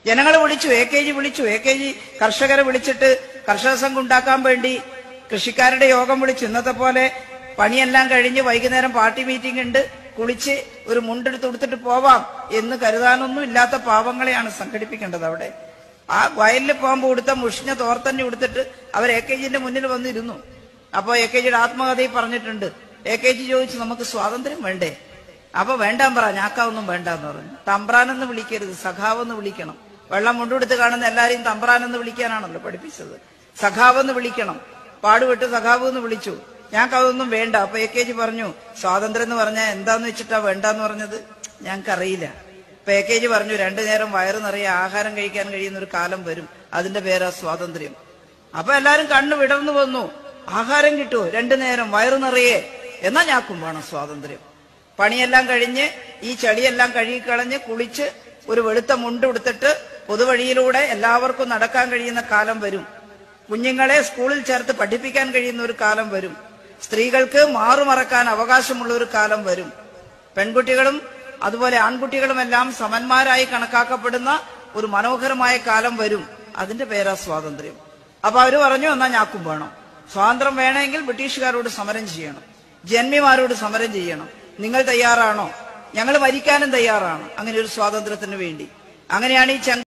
ജനങ്ങൾ വിളിച്ചു A K G വിളിച്ചു എ കെ ജി കർഷകരെ വിളിച്ചിട്ട് കർഷക സംഘം ഉണ്ടാക്കാൻ വേണ്ടി കൃഷിക്കാരുടെ യോഗം വിളിച്ചു ഇന്നത്തെ പോലെ പണിയെല്ലാം കഴിഞ്ഞ് വൈകുന്നേരം പാർട്ടി മീറ്റിംഗ് ഉണ്ട് കുളിച്ച് ഒരു മുണ്ടെടുത്ത് കൊടുത്തിട്ട് പോവാം എന്ന് കരുതാനൊന്നും ഇല്ലാത്ത പാവങ്ങളെയാണ് സംഘടിപ്പിക്കേണ്ടത് അവിടെ ആ വയലിൽ പോകുമ്പോൾ കൊടുത്ത മുഷിഞ്ഞ തോർത്തന്നെ കൊടുത്തിട്ട് അവർ എ കെ ജിന്റെ മുന്നിൽ വന്നിരുന്നു അപ്പൊ എ കെ ജിയുടെ ആത്മകഥയിൽ പറഞ്ഞിട്ടുണ്ട് എ കെ ജി ചോദിച്ചു നമുക്ക് സ്വാതന്ത്ര്യം വേണ്ടേ അപ്പൊ വേണ്ടാൻ പറ ഞാക്കാവൊന്നും വേണ്ടെന്ന് പറഞ്ഞു തമ്പ്രാനെന്ന് വിളിക്കരുത് സഖാവെന്ന് വിളിക്കണം വെള്ളം മുണ്ടെടുത്ത് കാണുന്ന എല്ലാരെയും തമ്പ്രാനെന്ന് വിളിക്കാനാണല്ലോ പഠിപ്പിച്ചത് സഖാവെന്ന് വിളിക്കണം പാടുവിട്ട് സഖാവ് എന്ന് വിളിച്ചു ഞങ്ങൾക്ക് അതൊന്നും വേണ്ട അപ്പൊ എ കെ ജി പറഞ്ഞു സ്വാതന്ത്ര്യം എന്ന് പറഞ്ഞാൽ എന്താന്ന് വെച്ചിട്ടാ വേണ്ടെന്ന് പറഞ്ഞത് ഞങ്ങൾക്കറിയില്ല ഇപ്പൊ എ കെ ജി പറഞ്ഞു രണ്ടു നേരം വയറ് നിറയെ ആഹാരം കഴിക്കാൻ കഴിയുന്ന ഒരു കാലം വരും അതിന്റെ പേരാ സ്വാതന്ത്ര്യം അപ്പൊ എല്ലാരും കണ്ണു വിടർന്നു വന്നു ആഹാരം കിട്ടുമോ രണ്ടു നേരം വയറ് നിറയെ എന്നാ ഞാക്കും വേണം സ്വാതന്ത്ര്യം പണിയെല്ലാം കഴിഞ്ഞ് ഈ ചെടിയെല്ലാം കഴുകിക്കളഞ്ഞ് കുളിച്ച് ഒരു വെളുത്ത മുണ്ട് ഉടുത്തിട്ട് പൊതുവഴിയിലൂടെ എല്ലാവർക്കും നടക്കാൻ കഴിയുന്ന കാലം വരും കുഞ്ഞുങ്ങളെ സ്കൂളിൽ ചേർത്ത് പഠിപ്പിക്കാൻ കഴിയുന്ന ഒരു കാലം വരും സ്ത്രീകൾക്ക് മാറുമറക്കാൻ അവകാശമുള്ള ഒരു കാലം വരും പെൺകുട്ടികളും അതുപോലെ ആൺകുട്ടികളുമെല്ലാം സമന്മാരായി കണക്കാക്കപ്പെടുന്ന ഒരു മനോഹരമായ കാലം വരും അതിന്റെ പേരാ സ്വാതന്ത്ര്യം അപ്പൊ അവര് പറഞ്ഞു എന്നാ ഞാക്കും വേണം സ്വാതന്ത്ര്യം വേണമെങ്കിൽ ബ്രിട്ടീഷുകാരോട് സമരം ചെയ്യണം ജന്മിമാരോട് സമരം ചെയ്യണം നിങ്ങൾ തയ്യാറാണോ ഞങ്ങൾ മരിക്കാനും തയ്യാറാണ് അങ്ങനെ ഒരു സ്വാതന്ത്ര്യത്തിന് വേണ്ടി അങ്ങനെയാണ് ഈ ചങ്ക